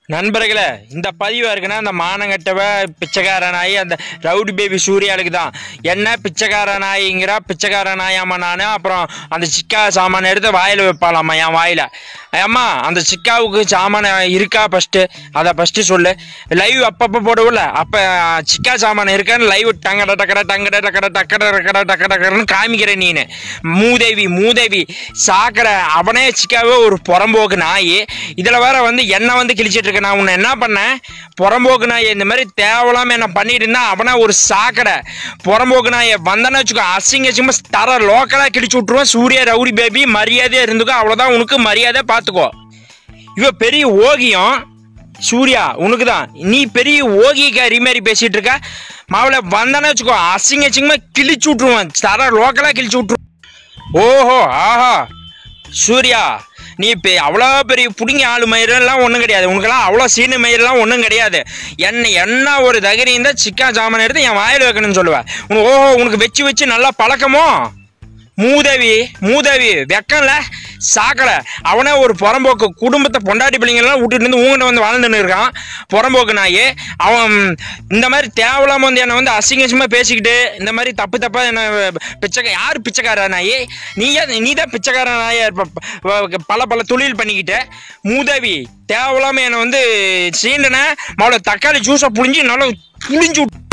நண்பர்களே இந்த பதிவாக இருக்குன்னா அந்த மானங்கட்டவ பிச்சைக்கார நாய் அந்த ரவுடி பேபி சூர்யாளுக்கு தான் என்ன பிச்சைக்கார நாய்ங்கிறா பிச்சைக்கார நாயாம்மா நான் அப்புறம் அந்த சிக்கா சாமான் எடுத்து வாயில் வைப்பாளாம்மா என் வாயில் ஏம்மா அந்த சிக்காவுக்கு சாமான் இருக்கா ஃபஸ்ட்டு அதை ஃபஸ்ட்டு சொல்லு லைவ் அப்பப்போ போடுவோம்ல அப்போ சிக்கா சாமான் இருக்கான்னு லைவ் டங்கட டக்கட டங்கட டக்கட டக்கட டக்கட டக்கட டக்கடன்னு காமிக்கிறேன் நீனு மூதேவி மூதேவி சாக்கடை அவனே சிக்காவே ஒரு புறம்போக்கு நாய் இதில் வேற வந்து என்ன வந்து கிழிச்சிட்டு இருக்க நான் உன்னை என்ன பண்ணேன் புறம்போக்கு நாய் இந்த மாதிரி தேவையில்லாம என்ன பண்ணிட்டு இருந்தா அவனா ஒரு சாக்கடை புறம்போக்கு நாயை வந்தேன்னு வச்சுக்கோ அசிங்க அசிங்கமா தர லோக்கலாக கிழிச்சு விட்ருவேன் சூர்யா ரவுடி பேபி மரியாதையாக இருந்துக்கோ அவ்வளோதான் உனக்கு மரியாதை பார்த்துக்கோ இவ பெரிய ஓகியம் சூர்யா உனக்கு தான் நீ பெரிய ஓகிக்காரி மாதிரி பேசிட்டு இருக்க மாவுல வந்தானே வச்சுக்கோ அசிங்க அசிங்கமா கிழிச்சு விட்ருவான் தர லோக்கலாக கிழிச்சு விட்ருவான் ஓஹோ ஆஹா சூர்யா நீ இப்போ அவ்வளோ பெரிய பிடிங்க ஆளு மயிரெல்லாம் ஒன்றும் கிடையாது உனக்கெல்லாம் அவ்வளோ சீனு மயிரெல்லாம் ஒன்றும் கிடையாது என்ன என்ன ஒரு தகுதி இருந்தால் சிக்கா சாமான் எடுத்து என் வாயில் வைக்கணும்னு சொல்லுவேன் உனக்கு ஓஹோ உனக்கு வச்சு வச்சு நல்லா பழக்கமோ மூதவி மூதவி வெக்கம்ல சாக்கடை அவனே ஒரு புறம்போக்கு குடும்பத்தை பொண்டாட்டி பிள்ளைங்கெல்லாம் விட்டுட்டு இருந்து உங்ககிட்ட வந்து வாழ்ந்துன்னு இருக்கான் புறம்போக்கு நாய் அவன் இந்த மாதிரி தேவையில்லாம வந்து என்னை வந்து அசிங்கசியமாக பேசிக்கிட்டு இந்த மாதிரி தப்பு தப்பாக என்ன பிச்சைக்கா யார் பிச்சைக்கார நாய் நீ நீ தான் பிச்சைக்கார நாயா இருப்ப ப- பல பல தொழில் பண்ணிக்கிட்டு மூதவி தேவையில்லாம என்னை வந்து சீண்டன மாவுல தக்காளி ஜூஸை புழிஞ்சு நல்லா புழிஞ்சு விட்டு